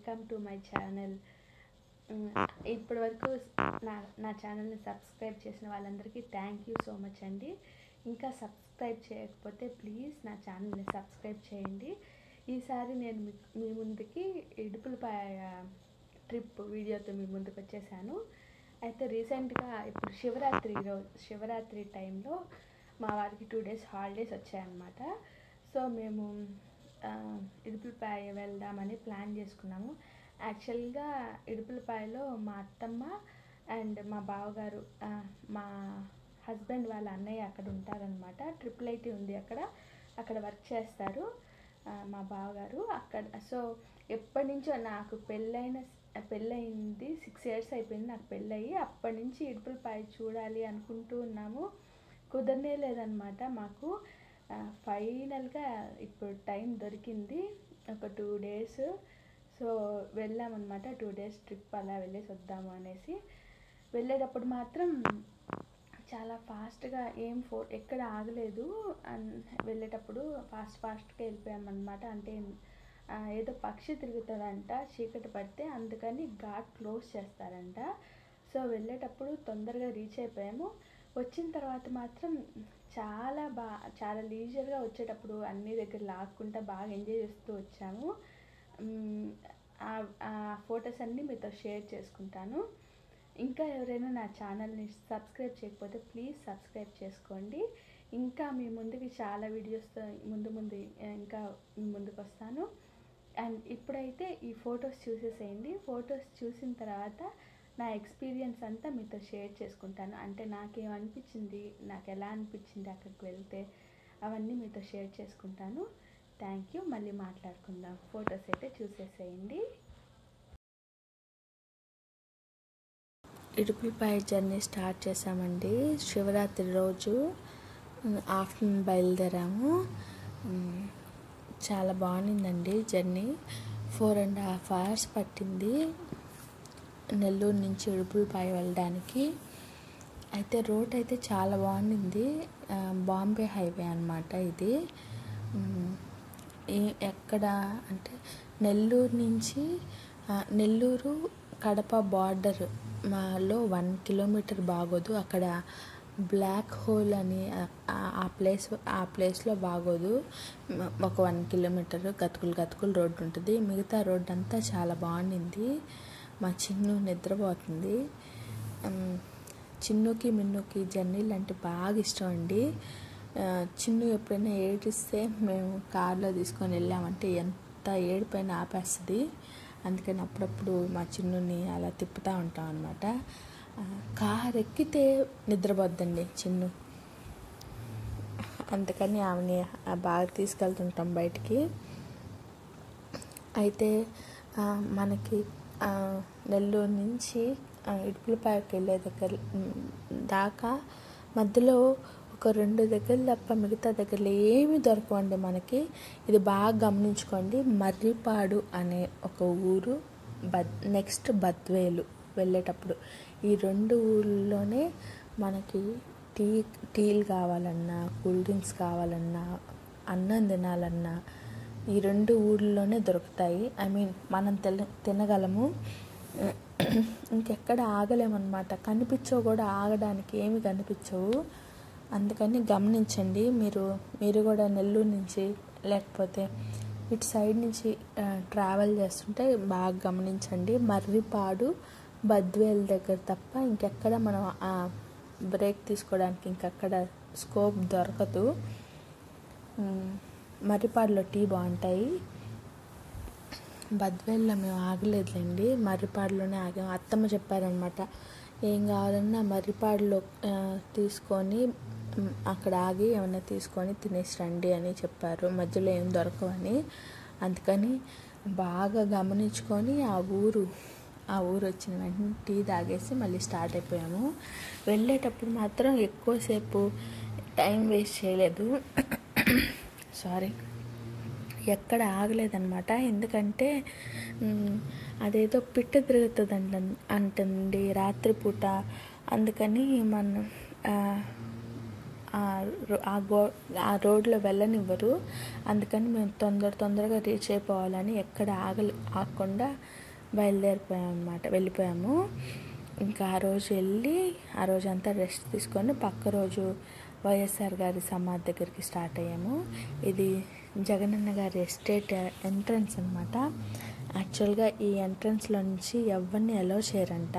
Welcome to my channel ఇప్పటి వరకు నా నా ఛానల్ని సబ్స్క్రైబ్ చేసిన వాళ్ళందరికీ థ్యాంక్ యూ సో మచ్ అండి ఇంకా సబ్స్క్రైబ్ చేయకపోతే ప్లీజ్ నా ఛానల్ని సబ్స్క్రైబ్ చేయండి ఈసారి నేను మీ మీ ముందుకి ఇడుపులపాయ ట్రిప్ వీడియోతో మీ ముందుకు వచ్చేసాను అయితే రీసెంట్గా ఇప్పుడు శివరాత్రి రోజు శివరాత్రి టైంలో మా వారికి టూ డేస్ హాలిడేస్ వచ్చాయన్నమాట సో మేము ఆ, ఇడుపులపాయ వెళ్దామని ప్లాన్ చేసుకున్నాము యాక్చువల్గా ఇడుపులపాయలో మా అత్తమ్మ అండ్ మా బావగారు ఆ, మా హస్బెండ్ వాళ్ళ అన్నయ్య అక్కడ ఉంటారనమాట ట్రిపుల్ ఐటీ ఉంది అక్కడ అక్కడ వర్క్ చేస్తారు ఆ, మా బావగారు అక్కడ సో ఎప్పటి నుంచో నాకు పెళ్ళైన పెళ్ళయింది సిక్స్ ఇయర్స్ అయిపోయింది నాకు పెళ్ళయి అప్పటి నుంచి ఇడుపులపాయ చూడాలి అనుకుంటూ ఉన్నాము కుదరనే లేదనమాట మాకు ఫైనల్గా ఇప్పుడు టైం దొరికింది ఒక టూ డేస్ సో వెళ్ళామన్నమాట టూ డేస్ ట్రిప్ అలా వెళ్ళేసి వద్దాము అనేసి వెళ్ళేటప్పుడు మాత్రం చాలా ఫాస్ట్గా ఏం ఫో ఎక్కడ ఆగలేదు అన్ వెళ్ళేటప్పుడు ఫాస్ట్ ఫాస్ట్గా వెళ్ళిపోయామన్నమాట అంటే ఆ, ఏదో పక్షి తిరుగుతుందంట చీకటి పడితే అందుకని ఘాట్ క్లోజ్ చేస్తారంట సో వెళ్ళేటప్పుడు తొందరగా రీచ్ అయిపోయాము వచ్చిన తర్వాత మాత్రం చాలా బా చాలా లీజర్గా వచ్చేటప్పుడు అన్ని దగ్గర లాక్కుంటా బాగా ఎంజాయ్ చేస్తూ వచ్చాము మ్, ఆ- ఆ ఫొటోస్ అన్నీ మీతో షేర్ చేసుకుంటాను ఇంకా ఎవరైనా నా ఛానల్ని సబ్స్క్రైబ్ చేయకపోతే ప్లీజ్ సబ్స్క్రైబ్ చేసుకోండి ఇంకా మీ ముందుకి చాలా వీడియోస్తో ముందు ముందు ఇంకా మీ ముందుకు వస్తాను అండ్ ఇప్పుడైతే ఈ ఫొటోస్ చూసేసేయండి ఫొటోస్ చూసిన తర్వాత నా ఎక్స్పీరియన్స్ అంతా మీతో షేర్ చేసుకుంటాను అంటే నాకేమనిపించింది నాకు ఎలా అనిపించింది అక్కడికి వెళ్తే అవన్నీ మీతో షేర్ చేసుకుంటాను థ్యాంక్ యూ మళ్ళీ మాట్లాడుకుందాం ఫొటోస్ అయితే చూసేసేయండి ఇడుపులపాయ జర్నీ స్టార్ట్ చేసామండి శివరాత్రి రోజు ఆఫ్టర్నూన్ బయలుదేరాము ఉమ్, చాలా బాగుండిందండి journey four and half hours పట్టింది నెల్లూరు నుంచి ఇడుపులపాయ వెళ్ళడానికి అయితే రోడ్ అయితే చాలా బాగుండింది ఆ, బాంబే హైవే అనమాట ఇది ఉమ్, ఏ- ఎక్కడ అంటే నెల్లూరు నుంచి ఆ, నెల్లూరు కడప బార్డర్ మాలో వన్ కిలోమీటర్ బాగోదు అక్కడ బ్లాక్ హోల్ అని ఆ- ఆ- ఆ ప్లేస్ ఆ ప్లేస్లో బాగోదు మ- ఒక వన్ కిలోమీటర్ గతుకులు గతుకులు రోడ్డు ఉంటుంది మిగతా రోడ్డు అంతా చాలా బాగుండింది మా చిన్ను నిద్రపోతుంది ఉమ్, చిన్నుకి మిన్నుకి జర్నీలు అంటే బాగా ఇష్టం అండి ఆ, చిన్ను ఎప్పుడైనా ఏడిస్తే మేము కార్లో తీసుకొని వెళ్ళామంటే ఎంత ఏడిపోయినా ఆపేస్తుంది అందుకని అప్పుడప్పుడు మా చిన్నుని అలా తిప్పుతూ ఉంటాం అనమాట కార్ ఎక్కితే నిద్రపోద్దండి చిన్ను అందుకని ఆమెని ఆ బాగా తీసుకెళ్తుంటాం బయటికి అయితే ఆ, మనకి ఆ, నెల్లూరు నుంచి ఆ, ఇడుపులపాయకి వెళ్ళే దగ్గర ఉమ్, దాకా మధ్యలో ఒక రెండు దగ్గరలు తప్ప మిగతా దగ్గరలో ఏమీ దొరకవండి మనకి ఇది బాగా గమనించుకోండి మర్రిపాడు అనే ఒక ఊరు బద్ నెక్స్ట్ బద్వేలు వెళ్ళేటప్పుడు ఈ రెండు ఊళ్ళలోనే మనకి టీ టీలు కావాలన్నా కూల్ డ్రింక్స్ కావాలన్నా అన్నం తినాలన్నా ఈ రెండు ఊళ్ళలోనే దొరుకుతాయి ఐ మీన్ మనం తెల తినగలము ఇంకెక్కడ ఆగలేమన్నమాట కనిపించవు కూడా ఆగడానికి ఏమి కనిపించవు అందుకని గమనించండి మీరు మీరు కూడా నెల్లూరు నుంచి లేకపోతే ఇటు సైడ్ నుంచి ఆ, ట్రావెల్ చేస్తుంటే బాగా గమనించండి మర్రిపాడు బద్వేల్ దగ్గర తప్ప ఇంకెక్కడ మనం ఆ బ్రేక్ తీసుకోవడానికి ఇంకెక్కడ స్కోప్ దొరకదు ఉమ్, మర్రిపాడులో టీ బాగుంటాయి బద్వేల్లో మేము ఆగలేదులేండి మర్రిపాడులోనే ఆగాం అత్తమ్మ చెప్పారనమాట ఏం కావాలన్నా మర్రిపాడులో ఆ, తీసుకొని మ్, అక్కడ ఆగి ఏమన్నా తీసుకొని తినేసి రండి అని చెప్పారు మధ్యలో ఏం దొరకవని అందుకని బాగా గమనించుకొని ఆ ఊరు ఆ ఊరు వచ్చిన వెంటనే టీ తాగేసి మళ్ళీ స్టార్ట్ అయిపోయాము వెళ్ళేటప్పుడు మాత్రం ఎక్కువసేపు టైం వేస్ట్ చేయలేదు సారీ ఎక్కడ ఆగలేదన్నమాట ఎందుకంటే మ్, అదేదో పిట్ట తిరుగుతుంది అంట అంటుంది రాత్రిపూట అందుకని మనం ఆ, ఆ రో- ఆ గో ఆ రోడ్లో వెళ్ళనివ్వరు అందుకని మేము తొందర తొందరగా రీచ్ అయిపోవాలని ఎక్కడ ఆగలి ఆగకుండా బయలుదేరిపోయాం అనమాట వెళ్ళిపోయాము ఇంకా ఆ రోజు వెళ్ళి ఆ రోజు అంతా రెస్ట్ తీసుకొని పక్క రోజు వైఎస్ఆర్ గారి సమాధి దగ్గరికి స్టార్ట్ అయ్యాము ఇది జగనన్న గారి ఎస్టేట్ ఎంట్రన్స్ అనమాట యాక్చువల్గా ఈ ఎంట్రన్స్లో నుంచి ఎవరిని అలౌ చేయరంట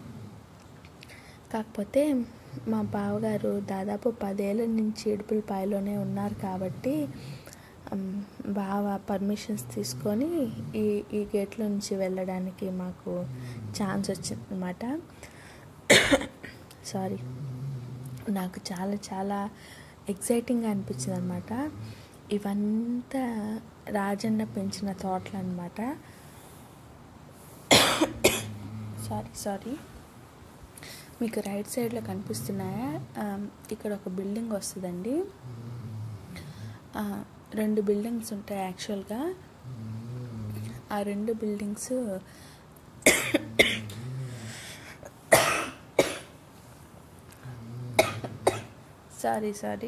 కాకపోతే మా బావగారు దాదాపు పదేళ్ళ నుంచి ఇడుపులపాయలోనే ఉన్నారు కాబట్టి ఉమ్, బావ పర్మిషన్స్ తీసుకొని ఈ ఈ గేట్లో నుంచి వెళ్ళడానికి మాకు ఛాన్స్ వచ్చిందన్నమాట సారీ నాకు చాలా చాలా ఎగ్జైటింగ్గా అనిపించింది అనమాట ఇవంతా రాజన్న పెంచిన తోటలు అనమాట సారీ సారీ మీకు రైట్ సైడ్లో కనిపిస్తున్నాయా ఆ, ఇక్కడ ఒక బిల్డింగ్ వస్తుందండి ఆ, రెండు బిల్డింగ్స్ ఉంటాయి యాక్చువల్గా ఆ రెండు బిల్డింగ్స్ సారీ సారీ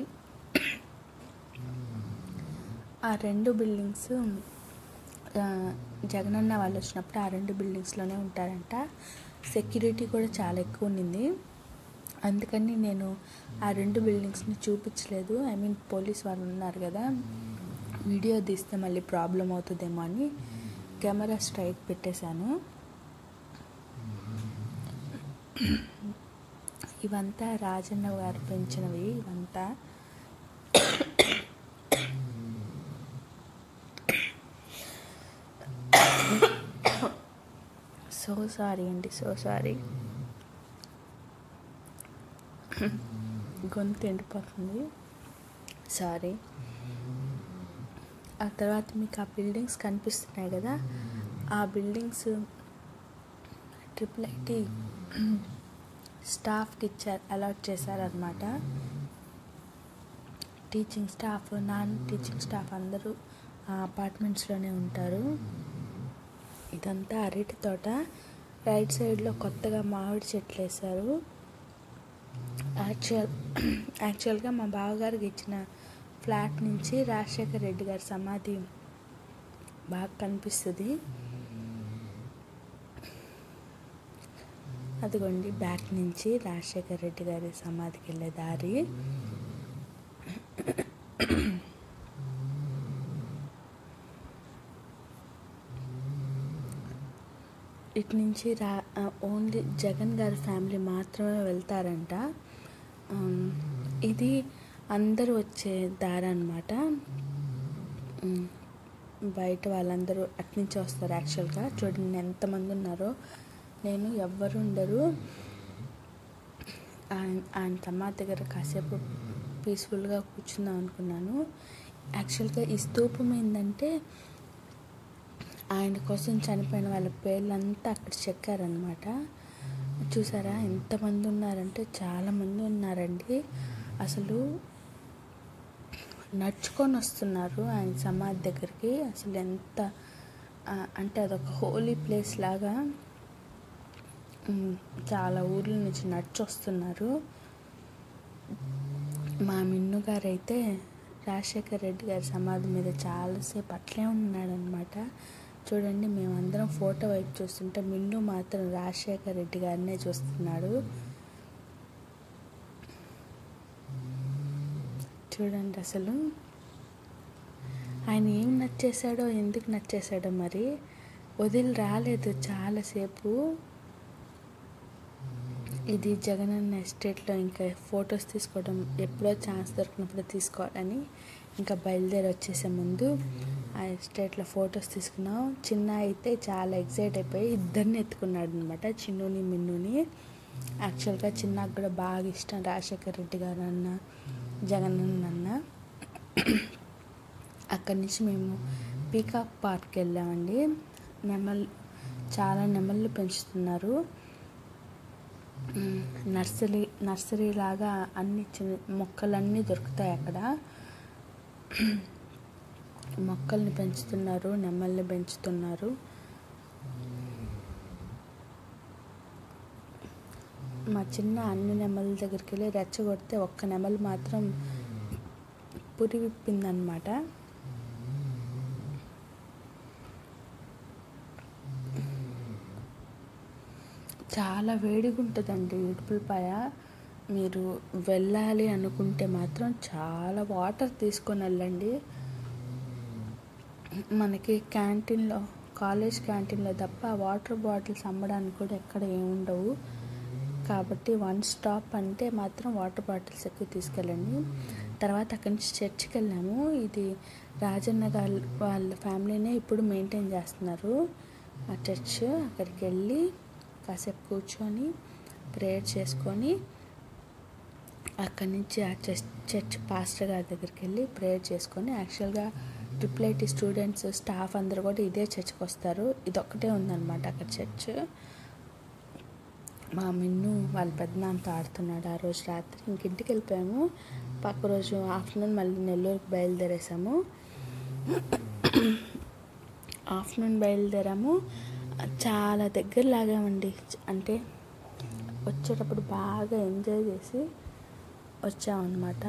ఆ రెండు బిల్డింగ్స్ ఆ, జగనన్న వాళ్ళు వచ్చినప్పుడు ఆ రెండు బిల్డింగ్స్లోనే ఉంటారంట సెక్యూరిటీ కూడా చాలా ఎక్కువ ఉండింది అందుకని నేను ఆ రెండు బిల్డింగ్స్ని చూపించలేదు ఐ మీన్ పోలీస్ వాళ్ళు ఉన్నారు కదా వీడియో తీస్తే మళ్ళీ ప్రాబ్లం అవుతుందేమో అని కెమెరా స్ట్రైట్ పెట్టేశాను ఇవంతా రాజన్న గారు పెంచినవి ఇవంతా సో సారీ అండి సో సారీ గొంతు ఎండిపోతుంది సారీ ఆ తర్వాత మీకు ఆ బిల్డింగ్స్ కనిపిస్తున్నాయి కదా ఆ బిల్డింగ్స్ ట్రిపుల్ ఐటీ స్టాఫ్కి ఇచ్చారు అలాట్ చేశారనమాట teaching staff non teaching staff అందరూ ఆ అపార్ట్మెంట్స్లోనే ఉంటారు ఇదంతా అరటి తోట రైట్ సైడ్లో కొత్తగా మామిడి చెట్లు వేశారు యాక్చువల్ యాక్చువల్గా మా బావగారికి ఇచ్చిన ఫ్లాట్ నుంచి రాజశేఖర్ రెడ్డి గారి సమాధి బాగా కనిపిస్తుంది అదిగోండి బ్యాక్ నుంచి రాజశేఖర్ రెడ్డి గారి సమాధికి వెళ్ళే దారి ఇటు నుంచి రా ఓన్లీ జగన్ గారి ఫ్యామిలీ మాత్రమే వెళ్తారంట ఆమ్, ఇది అందరూ వచ్చే దారి అనమాట బయట వాళ్ళందరూ అట్నుంచి వస్తారు యాక్చువల్గా చూడండి ఎంతమంది ఉన్నారో నేను ఎవ్వరు ఉండరు ఆయన ఆయన తమ్మ దగ్గర కాసేపు పీస్ఫుల్గా కూర్చుందాం అనుకున్నాను యాక్చువల్గా ఈ స్తూపం ఏంటంటే ఆయన కోసం చనిపోయిన వాళ్ళ పేర్లంతా అక్కడ చెక్కారనమాట చూసారా ఎంతమంది ఉన్నారంటే చాలామంది ఉన్నారండి అసలు నడుచుకొని వస్తున్నారు ఆయన సమాధి దగ్గరికి అసలు ఎంత ఆ, అంటే అదొక హోలీ ప్లేస్ లాగా ఉమ్, చాలా ఊర్ల నుంచి నడిచి వస్తున్నారు మా మిన్ను గారు అయితే రాజశేఖర్ రెడ్డి గారి సమాధి మీద చాలాసేపు అట్లే ఉన్నాడనమాట చూడండి మేమందరం ఫోటో వైపు చూస్తుంటే మిన్ను మాత్రం రాజశేఖర్ రెడ్డి గారినే చూస్తున్నాడు చూడండి అసలు ఆయన ఏం నచ్చేసాడో ఎందుకు నచ్చేసాడో మరి వదిలి రాలేదు చాలాసేపు ఇది జగనన్న ఎస్టేట్లో ఇంకా ఫొటోస్ తీసుకోవడం ఎప్పుడో ఛాన్స్ దొరికినప్పుడు తీసుకోవాలని ఇంకా బయలుదేరి వచ్చేసే ముందు ఆ ఎస్టేట్లో ఫొటోస్ తీసుకున్నాం చిన్న అయితే చాలా ఎగ్జైట్ అయిపోయి ఇద్దరిని ఎత్తుకున్నాడు అనమాట చిన్నుని మిన్నుని యాక్చువల్గా చిన్నకు కూడా బాగా ఇష్టం రాజశేఖర్ రెడ్డి గారు అన్న జగనన్న అన్న అక్కడి నుంచి మేము పీకాక్ పార్క్ వెళ్ళామండి నెమల్ చాలా నెమళ్ళు పెంచుతున్నారు మ్, నర్సరీ నర్సరీ లాగా అన్ని చిన్న మొక్కలన్నీ దొరుకుతాయి అక్కడ మొక్కల్ని పెంచుతున్నారు నెమ్మల్ని పెంచుతున్నారు మా చిన్న అన్ని నెమల దగ్గరికి వెళ్ళి రెచ్చగొడితే ఒక్క నెమలి మాత్రం పురి విప్పిందనమాట చాలా వేడిగా ఉంటుందండి ఇడుపులపాయ మీరు వెళ్ళాలి అనుకుంటే మాత్రం చాలా వాటర్ తీసుకొని వెళ్ళండి మనకి క్యాంటీన్లో కాలేజ్ క్యాంటీన్లో తప్ప వాటర్ బాటిల్స్ అమ్మడానికి కూడా ఎక్కడ ఏముండవు కాబట్టి వన్ స్టాప్ అంటే మాత్రం వాటర్ బాటిల్స్ ఎక్కువ తీసుకెళ్ళండి తర్వాత అక్కడి నుంచి చర్చికి వెళ్ళాము ఇది రాజన్న గారి వాళ్ళ ఫ్యామిలీనే ఇప్పుడు మెయింటైన్ చేస్తున్నారు ఆ చర్చ్ అక్కడికి వెళ్ళి కాసేపు కూర్చొని ప్రేయర్ చేసుకొని అక్కడి నుంచి ఆ చర్చ్ చర్చ్ పాస్టర్ గారి దగ్గరికి వెళ్ళి ప్రేయర్ చేసుకొని యాక్చువల్గా ట్రిపుల్ ఐటీ స్టూడెంట్స్ స్టాఫ్ అందరూ కూడా ఇదే చర్చ్కి వస్తారు ఇది ఒక్కటే ఉందన్నమాట అక్కడ చర్చ్ మా మిన్ను వాళ్ళ పెద్దనాన్నతో ఆడుతున్నాడు ఆ రోజు రాత్రి ఇంక ఇంటికి వెళ్ళిపోయాము పక్క రోజు ఆఫ్టర్నూన్ మళ్ళీ నెల్లూరుకి బయలుదేరేసాము ఆఫ్టర్నూన్ బయలుదేరాము చాలా దగ్గర లాగామండి అంటే వచ్చేటప్పుడు బాగా ఎంజాయ్ చేసి వచ్చామన్నమాట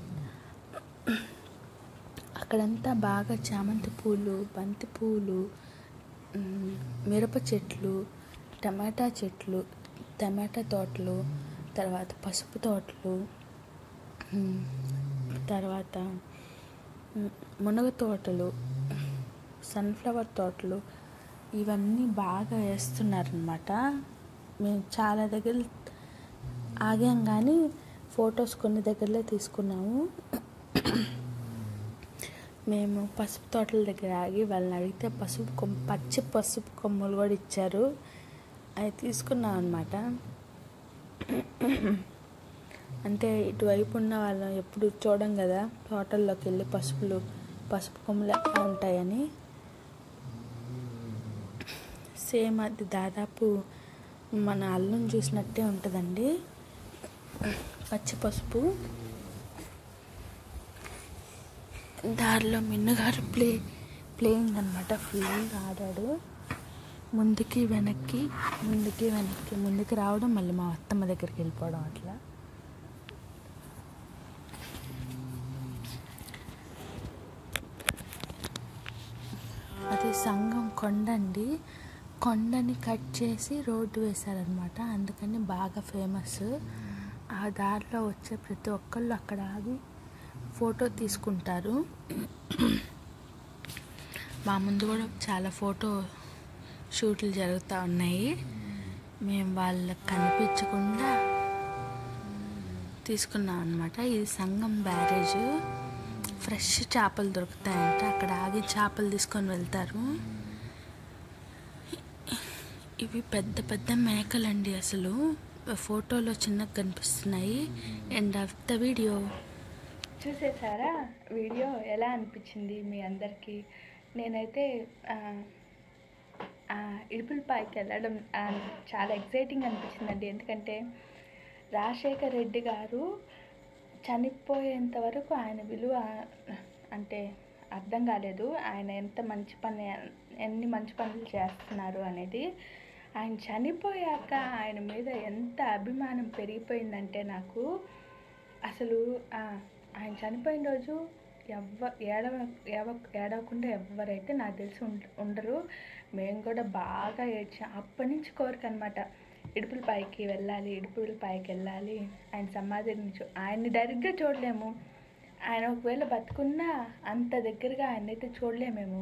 అక్కడంతా బాగా చామంతి పూలు బంతి పూలు మ్, మిరప చెట్లు టమాటా చెట్లు టమాటా తోటలు తర్వాత పసుపు తోటలు మ్, తర్వాత మ్, మునగ తోటలు సన్ఫ్లవర్ తోటలు ఇవన్నీ బాగా వేస్తున్నారనమాట మేము చాలా దగ్గర ఆగాం కానీ ఫొటోస్ కొన్ని దగ్గరలో తీసుకున్నాము మేము పసుపు తోటల దగ్గర ఆగి వాళ్ళని అడిగితే పసుపు కొమ్మ పచ్చి పసుపు కొమ్మలు కూడా ఇచ్చారు అవి తీసుకున్నాం అనమాట అంటే ఇటువైపు ఉన్న వాళ్ళం ఎప్పుడు చూడం కదా తోటల్లోకి వెళ్ళి పసుపులు పసుపు కొమ్మలు ఎట్లా ఉంటాయని సేమ్ అది దాదాపు మన అల్లం చూసినట్టే ఉంటుందండి పచ్చి పసుపు దారిలో మిన్నగారు ప్లే ప్లేయింగ్ అనమాట ఫుల్గా ఆడాడు ముందుకి వెనక్కి ముందుకి వెనక్కి ముందుకి రావడం మళ్ళీ మా అత్తమ్మ దగ్గరికి వెళ్ళిపోవడం అట్లా అది సంగం కొండ అండి కొండని కట్ చేసి రోడ్డు వేశారనమాట అందుకని బాగా ఫేమస్ ఆ దారిలో వచ్చే ప్రతి ఒక్కళ్ళు అక్కడ ఆగి ఫోటో తీసుకుంటారు మా ముందు కూడా చాలా ఫోటో షూట్లు జరుగుతూ ఉన్నాయి మేము వాళ్ళకి కనిపించకుండా తీసుకున్నాం అనమాట ఇది సంగం బ్యారేజ్ ఫ్రెష్ చేపలు దొరుకుతాయంట అక్కడ ఆగి చేపలు తీసుకొని వెళ్తారు ఇవి పెద్ద పెద్ద మేకలండి అసలు ఫోటోలో చిన్నగా కనిపిస్తున్నాయి ఎండ్ ఆఫ్ ద వీడియో చూసేసారా వీడియో ఎలా అనిపించింది మీ అందరికీ నేనైతే ఇడుపులపాయకి వెళ్ళడం ఆ, చాలా ఎగ్జైటింగ్ అనిపించిందండి ఎందుకంటే రాజశేఖర్ రెడ్డి గారు చనిపోయేంత వరకు ఆయన విలువ అంటే అర్థం కాలేదు ఆయన ఎంత మంచి పని ఎన్ని మంచి పనులు చేస్తున్నారు అనేది ఆయన చనిపోయాక ఆయన మీద ఎంత అభిమానం పెరిగిపోయిందంటే నాకు అసలు ఆ, ఆయన చనిపోయిన రోజు ఎవ్వ ఏడవ ఏవ ఏడవకుండా ఎవరైతే నాకు తెలిసి ఉండ- ఉండరు మేము కూడా బాగా ఏడ్చాం అప్పటి నుంచి కోరిక అనమాట ఇడుపుల పైకి వెళ్ళాలి ఇడుపుల పైకి వెళ్ళాలి ఆయన సమాధిని చూ ఆయన్ని డైరెక్ట్గా చూడలేము ఆయన ఒకవేళ బతుకున్నా అంత దగ్గరగా ఆయన అయితే చూడలేమేమో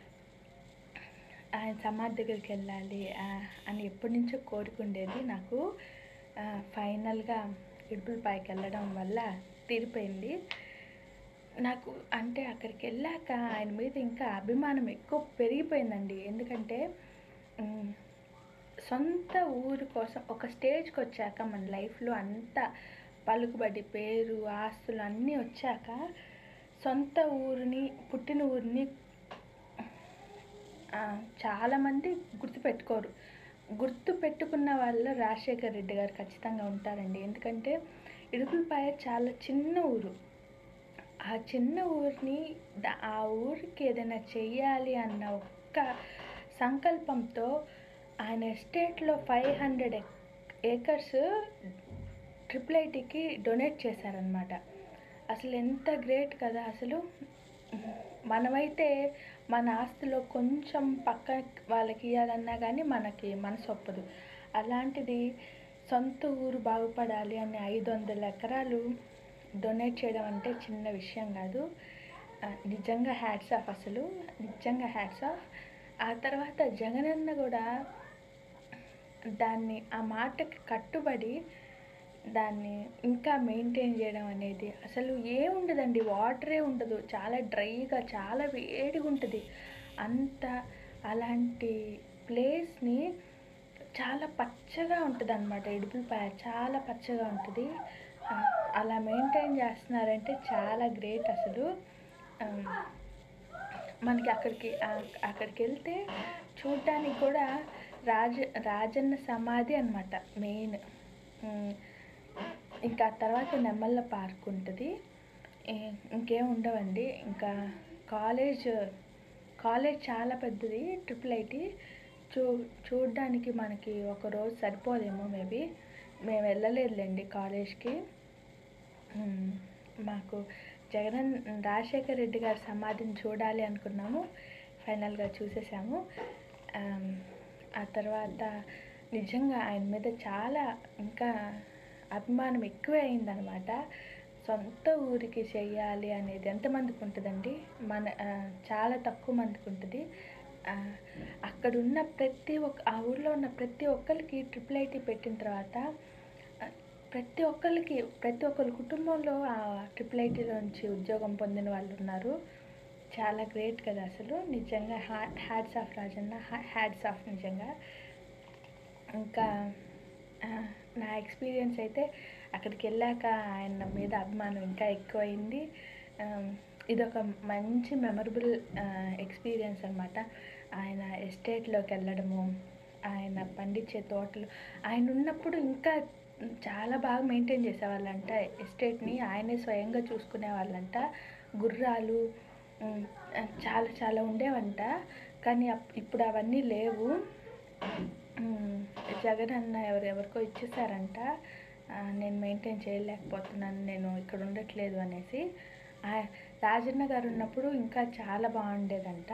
ఆయన సమాధి దగ్గరికి వెళ్ళాలి ఆ, అని ఎప్పటి నుంచో కోరిక ఉండేది నాకు ఆ, ఫైనల్గా ఇడుపుల పైకి వెళ్ళడం వల్ల తీరిపోయింది నాకు అంటే అక్కడికి వెళ్ళాక ఆయన మీద ఇంకా అభిమానం ఎక్కువ పెరిగిపోయిందండి ఎందుకంటే ఉమ్, సొంత ఊరు కోసం ఒక స్టేజ్కి వచ్చాక మన లైఫ్లో అంతా పలుకుబడి పేరు ఆస్తులు అన్నీ వచ్చాక సొంత ఊరిని పుట్టిన ఊరిని ఆ, చాలామంది గుర్తుపెట్టుకోరు గుర్తు పెట్టుకున్న వాళ్ళు రాజశేఖర్ రెడ్డి గారు ఖచ్చితంగా ఉంటారండి ఎందుకంటే ఇడుపులపాయ చాలా చిన్న ఊరు ఆ చిన్న ఊరిని ద- ఆ ఊరికి ఏదైనా చెయ్యాలి అన్న ఒక్క సంకల్పంతో ఆయన ఎస్టేట్లో ఫైవ్ హండ్రెడ్ ఏకర్స్ ట్రిపుల్ ఐటీకి డొనేట్ చేశారనమాట అసలు ఎంత గ్రేట్ కదా అసలు మనమైతే మన ఆస్తిలో కొంచెం పక్క వాళ్ళకి ఇవ్వాలన్నా కానీ మనకి మనసు ఒప్పదు అలాంటిది సొంత ఊరు బాగుపడాలి అని ఐదు వందల ఎకరాలు డొనేట్ చేయడం అంటే చిన్న విషయం కాదు ఆ, నిజంగా హ్యాట్స్ ఆఫ్ అసలు నిజంగా హ్యాట్స్ ఆఫ్ ఆ తర్వాత జగనన్న కూడా దాన్ని ఆ మాటకి కట్టుబడి దాన్ని ఇంకా మెయింటైన్ చేయడం అనేది అసలు ఏముండదండి వాటరే ఉండదు చాలా డ్రైగా చాలా వేడిగా ఉంటుంది అంత అలాంటి ప్లేస్ని చాలా పచ్చగా ఉంటుంది అనమాట ఇడుపులపాయ చాలా పచ్చగా ఉంటుంది ఆ, అలా మెయింటైన్ చేస్తున్నారంటే చాలా గ్రేట్ అసలు ఆ, మనకి అక్కడికి ఆ- అక్కడికి వెళ్తే చూడడానికి కూడా రాజ రాజన్న సమాధి అనమాట మెయిన్ ఉమ్, ఇంకా ఆ తర్వాత నెమ్మల్ల పార్క్ ఉంటుంది ఈ- ఇంకేం ఉండవండి ఇంకా కాలేజ్ కాలేజ్ చాలా పెద్దది ట్రిపుల్ ఐటీ చూ చూడడానికి మనకి ఒక రోజు సరిపోదేమో మేబీ మేము వెళ్ళలేదులేండి కాలేజ్కి మ్మ్. మాకు జగన్ రాజశేఖర్ రెడ్డి గారి సమాధిని చూడాలి అనుకున్నాము ఫైనల్గా చూసేసాము ఆమ్, ఆ తర్వాత నిజంగా ఆయన మీద చాలా ఇంకా అభిమానం ఎక్కువే అయిందనమాట సొంత ఊరికి చెయ్యాలి అనేది ఎంతమందికి ఉంటుందండి మన ఆ, చాలా తక్కువ మందికి ఉంటుంది ఆ, అక్కడ ఉన్న ప్రతి ఒక్క ఆ ఊర్లో ఉన్న ప్రతి ఒక్కరికి ట్రిపుల్ ఐటీ పెట్టిన తర్వాత ఆ, ప్రతి ఒక్కరికి ప్రతి ఒక్కరి కుటుంబంలో ఆ ట్రిపుల్ ఐటీలో నుంచి ఉద్యోగం పొందిన వాళ్ళు ఉన్నారు చాలా గ్రేట్ కదా అసలు నిజంగా హ్యా hats off Rajanna hats off నిజంగా ఇంకా ఆ, నా ఎక్స్పీరియన్స్ అయితే అక్కడికి వెళ్ళాక ఆయన మీద అభిమానం ఇంకా ఎక్కువైంది ఆమ్, ఇదొక మంచి మెమరబుల్ ఎక్స్పీరియన్స్ అనమాట ఆయన ఎస్టేట్లోకి వెళ్ళడము ఆయన పండించే తోటలు ఆయన ఉన్నప్పుడు ఇంకా చాలా బాగా మెయింటైన్ చేసేవాళ్ళంట ఎస్టేట్ని ఆయనే స్వయంగా చూసుకునే వాళ్ళంట గుర్రాలు ఉమ్, చాలా చాలా ఉండేవంట కానీ అప్- ఇప్పుడు అవన్నీ లేవు ఉమ్, జగన్ అన్న ఎవరెవరికో ఇచ్చేసారంట ఆ, నేను మెయింటైన్ చేయలేకపోతున్నాను నేను ఇక్కడ ఉండట్లేదు అనేసి ఆ, రాజన్న గారు ఉన్నప్పుడు ఇంకా చాలా బాగుండేదంట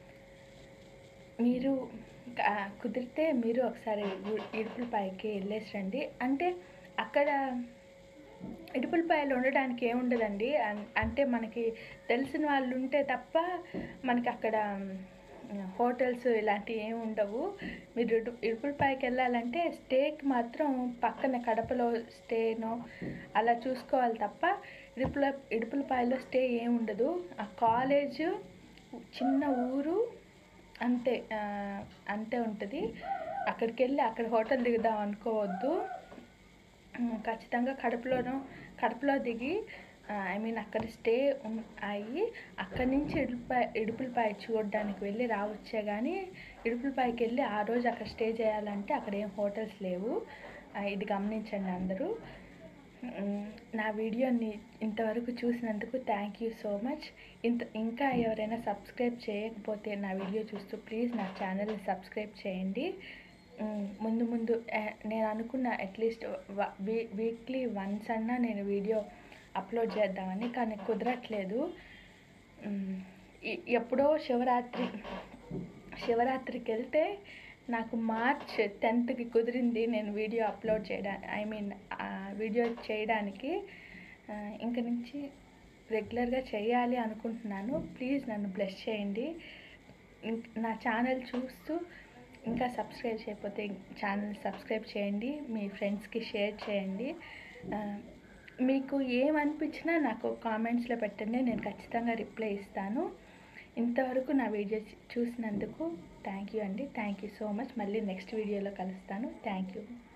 మీరు ఆ, కుదిరితే మీరు ఒకసారి ఇడుపులపాయకి వెళ్ళేసి రండి అంటే అక్కడ ఇడుపులపాయలు ఉండడానికి ఏముండదండి అన్- అంటే మనకి తెలిసిన వాళ్ళు ఉంటే తప్ప మనకి అక్కడ మ్, హోటల్స్ ఇలాంటివి ఏమి ఉండవు మీరు ఇడు ఇడుపులపాయకి వెళ్ళాలంటే స్టేకి మాత్రం పక్కన కడపలో స్టేనో అలా చూసుకోవాలి తప్ప ఇడుపుల ఇడుపులపాయలో స్టే ఏమి ఉండదు ఆ కాలేజ్ చిన్న ఊరు అంతే ఆ, అంతే ఉంటుంది అక్కడికి వెళ్ళి అక్కడ హోటల్ దిగుదాం అనుకోవద్దు ఉమ్, ఖచ్చితంగా కడపలోనో కడపలో దిగి ఐ మీన్ అక్కడ స్టే ఉన్- అయ్యి అక్కడి నుంచి ఇడుపులపాయ ఇడుపులపాయ చూడడానికి వెళ్ళి రావచ్చే కానీ ఇడుపులపాయకి వెళ్ళి ఆ రోజు అక్కడ స్టే చేయాలంటే అక్కడ ఏం హోటల్స్ లేవు ఆ, ఇది గమనించండి అందరూ ఉమ్, నా వీడియోని ఇంతవరకు చూసినందుకు థ్యాంక్ యూ సో మచ్ ఇంత ఇంకా ఎవరైనా సబ్స్క్రైబ్ చేయకపోతే నా వీడియో చూస్తూ ప్లీజ్ నా ఛానల్ని సబ్స్క్రైబ్ చేయండి ఉమ్, ముందు ముందు ఆ, నేను అనుకున్న అట్లీస్ట్ వీక్లీ వన్స్ అన్నా నేను వీడియో అప్లోడ్ చేద్దామని కానీ కుదరట్లేదు ఉమ్, ఎ- ఎప్పుడో శివరాత్రి శివరాత్రికి వెళ్తే నాకు మార్చ్ టెన్త్కి కుదిరింది నేను వీడియో అప్లోడ్ చేయడానికి ఐ మీన్ వీడియో చేయడానికి ఆ, ఇంక నుంచి రెగ్యులర్గా చేయాలి అనుకుంటున్నాను ప్లీజ్ నన్ను బ్లెస్ చేయండి ఇంక్- నా ఛానల్ చూస్తూ ఇంకా సబ్స్క్రైబ్ చేయకపోతే ఛానల్ సబ్స్క్రైబ్ చేయండి మీ ఫ్రెండ్స్కి షేర్ చేయండి ఆ, మీకు ఏమనిపించినా నాకు కామెంట్స్లో పెట్టండి నేను ఖచ్చితంగా రిప్లై ఇస్తాను ఇంతవరకు నా వీడియో చూసినందుకు థ్యాంక్ యూ అండి థ్యాంక్ యూ సో మచ్ మళ్ళీ నెక్స్ట్ వీడియోలో కలుస్తాను థ్యాంక్ యూ